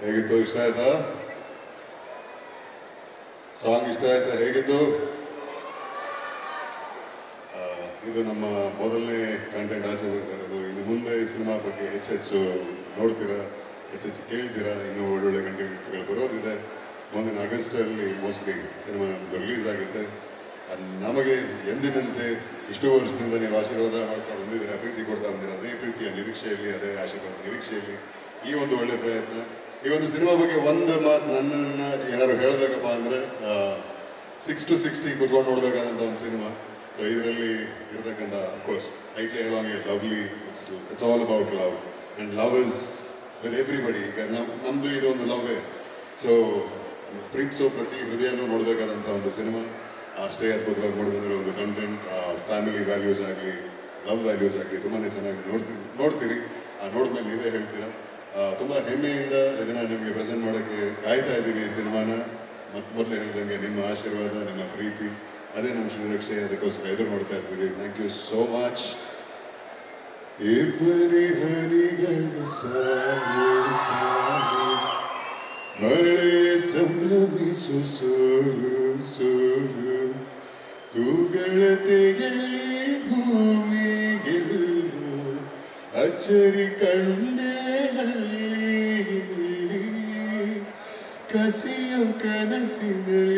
ಹೇಗಿತ್ತು ಇಷ್ಟ ಆಯ್ತಾ ಸಾಂಗ್ ಇಷ್ಟ ಆಯ್ತಾ ಹೇಗಿತ್ತು ಆ, ಇದು ನಮ್ಮ ಮೊದಲನೇ ಕಂಟೆಂಟ್ ಆಸೆ ಬರ್ತಾ ಇರೋದು ಇನ್ನು ಮುಂದೆ ಈ ಸಿನಿಮಾ ಬಗ್ಗೆ ಹೆಚ್ಚೆಚ್ಚು ನೋಡ್ತೀರಾ ಹೆಚ್ಚೆಚ್ಚು ಕೇಳ್ತೀರಾ ಇನ್ನೂ ಒಳ್ಳೊಳ್ಳೆ ಕಂಟೆಂಟ್ಗಳು ಬರೋದಿದೆ ಮುಂದಿನ ಆಗಸ್ಟಲ್ಲಿ ಮೋಸ್ಟ್ಲಿ ಸಿನಿಮಾ ರಿಲೀಸ್ ಆಗುತ್ತೆ ಅದ್ ನಮಗೆ ಎಂದಿನಂತೆ ಇಷ್ಟು ವರ್ಷದಿಂದ ನೀವು ಆಶೀರ್ವಾದ ಮಾಡ್ತಾ ಬಂದಿದ್ದೀರಾ ಪ್ರೀತಿ ಕೊಡ್ತಾ ಬಂದಿರ ಅದೇ ಪ್ರೀತಿಯ ನಿರೀಕ್ಷೆಯಲ್ಲಿ ಅದೇ ಆಶೀರ್ವಾದ ನಿರೀಕ್ಷೆಯಲ್ಲಿ ಈ ಒಂದು ಒಳ್ಳೆ ಪ್ರಯತ್ನ ಈ ಒಂದು ಸಿನಿಮಾ ಬಗ್ಗೆ ಒಂದು ಮಾತು ನನ್ನನ್ನು ಏನಾದ್ರು ಹೇಳಬೇಕಪ್ಪ ಅಂದರೆ ಸಿಕ್ಸ್ ಟು ಸಿಕ್ಸ್ಟಿ ಕುತ್ಕೊಂಡು ನೋಡ್ಬೇಕಾದಂಥ ಒಂದು ಸಿನಿಮಾ ಸೊ ಇದರಲ್ಲಿ ಇರತಕ್ಕಂಥ ಅಫ್ಕೋರ್ಸ್ ಟೈಟ್ಲಿ ಹೇಳೋಂಗೆ lovely it's it's all about love and love is with everybody ಈಗ ನಮ್ ನಮ್ಮದು ಇದು ಒಂದು ಲವ್ವೇ ಸೊ ಪ್ರೀತಿಸೋ ಪ್ರತಿ ಹೃದಯನೂ ನೋಡಬೇಕಾದಂಥ ಒಂದು ಸಿನಿಮಾ ಅಷ್ಟೇ ಅದ್ಭುತವಾಗಿ ನೋಡಿ ಬಂದಿರೋ ಒಂದು ಕಂಟೆಂಟ್ ಫ್ಯಾಮಿಲಿ ವ್ಯಾಲ್ಯೂಸ್ ಆಗಲಿ ಲವ್ ವ್ಯಾಲ್ಯೂಸ್ ಆಗಲಿ ತುಂಬಾ ಚೆನ್ನಾಗಿ ನೋಡ್ತೀರಿ ನೋಡ್ತೀರಿ ಆ ನೋಡಿದ್ಮೇಲೆ ನೀವೇ ಹೇಳ್ತೀರಾ ಆ, ತುಂಬ ಹೆಮ್ಮೆಯಿಂದ ಇದನ್ನ ನಿಮಗೆ ಪ್ರೆಸೆಂಟ್ ಮಾಡೋಕ್ಕೆ ಕಾಯ್ತಾ ಇದ್ದೀವಿ ಈ ಸಿನಿಮಾನ ಮತ್ತು ಮೊದಲು ಹೇಳಿದಂಗೆ ನಿಮ್ಮ ಆಶೀರ್ವಾದ ನಿಮ್ಮ ಪ್ರೀತಿ ಅದೇ ನಮ್ಮ ಶ್ರೀರಕ್ಷೆ ಅದಕ್ಕೋಸ್ಕರ ಎದುರು ನೋಡ್ತಾ ಇರ್ತೀವಿ ಥ್ಯಾಂಕ್ ಯು ಸೋ ಮಚ್ ಇಬ್ಬನಿ ಹನಿಗಳ ಸಾಲು ಸಾಲು ಮಳೆ ಸಂಭ್ರಮಿಸು ಸೋಲು ಸೋಲು ಕೂಗಳ ತೆಗೆಲಿ ಭೂಮಿ ಗೆಲ್ಲು ಅಚ್ಚರಿ ಕಂಡೆ ಅಲ್ಲಿ ಕಸಿಯು ಕನಸಿನಲ್ಲಿ